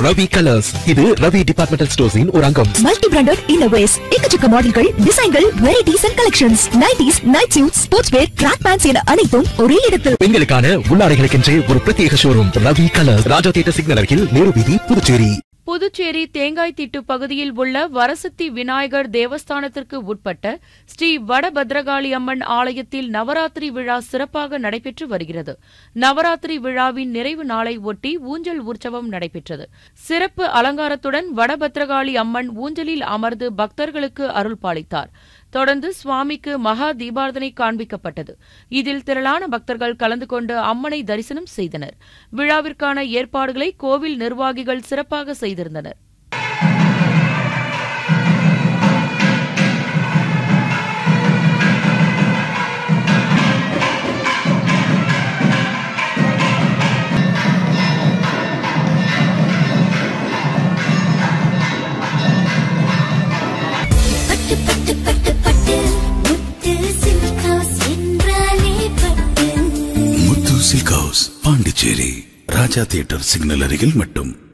Ravi colours இது Ravi departmental ஸ்டோர்ஸின் ஒரு அங்கம் மல்டி பிராண்டட் இன்னோவேஸ் எக்கச்சக்க மாடல்கள் டிசைன்கள் varieties and collections nighties night suit sports wear track pants என அனைத்தும் ஒரே இடத்தில் பெண்களுக்கான உள்ளாடைகளுக்கென்றே ஒரு பிரத்யேக showroom Ravi colours Raja theatre signal அருகில் நேரு வீதி புதுச்சேரி புதுச்சேரி தேங்காய்த்திட்டு பகுதியில் உள்ள வரசக்தி விநாயகர் தேவஸ்தானத்திற்கு உட்பட்ட ஸ்ரீ வடபத்ரகாளி அம்மன் ஆலயத்தில் நவராத்திரி விழா சிறப்பாக நடைபெற்று வருகிறது நவராத்திரி விழாவின் நிறைவு நாளை ஒட்டி ஊஞ்சல் உற்சவம் நடைபெற்றது சிறப்பு அலங்காரத்துடன் வடபத்ரகாளி அம்மன் ஊஞ்சலில் அமர்ந்து பக்தர்களுக்கு அருள் பாலித்தார் தொடர்ந்து சுவாமிக்கு மகா தீபாரதனை காண்பிக்கப்பட்டது இதில் திரளான பக்தர்கள் கலந்து கொண்டு அம்மனை தரிசனம் செய்தனர் விழாவிற்கான ஏற்பாடுகளை கோவில் நிர்வாகிகள் சிறப்பாக செய்திருந்தனர் பட்டு பட்டு பட்டு பட்டு முத்து சில்க் ஹவுஸ் என்றாலே Pattu Muthu silk house Pondicherry Raja theatre signal அருகில் மட்டும்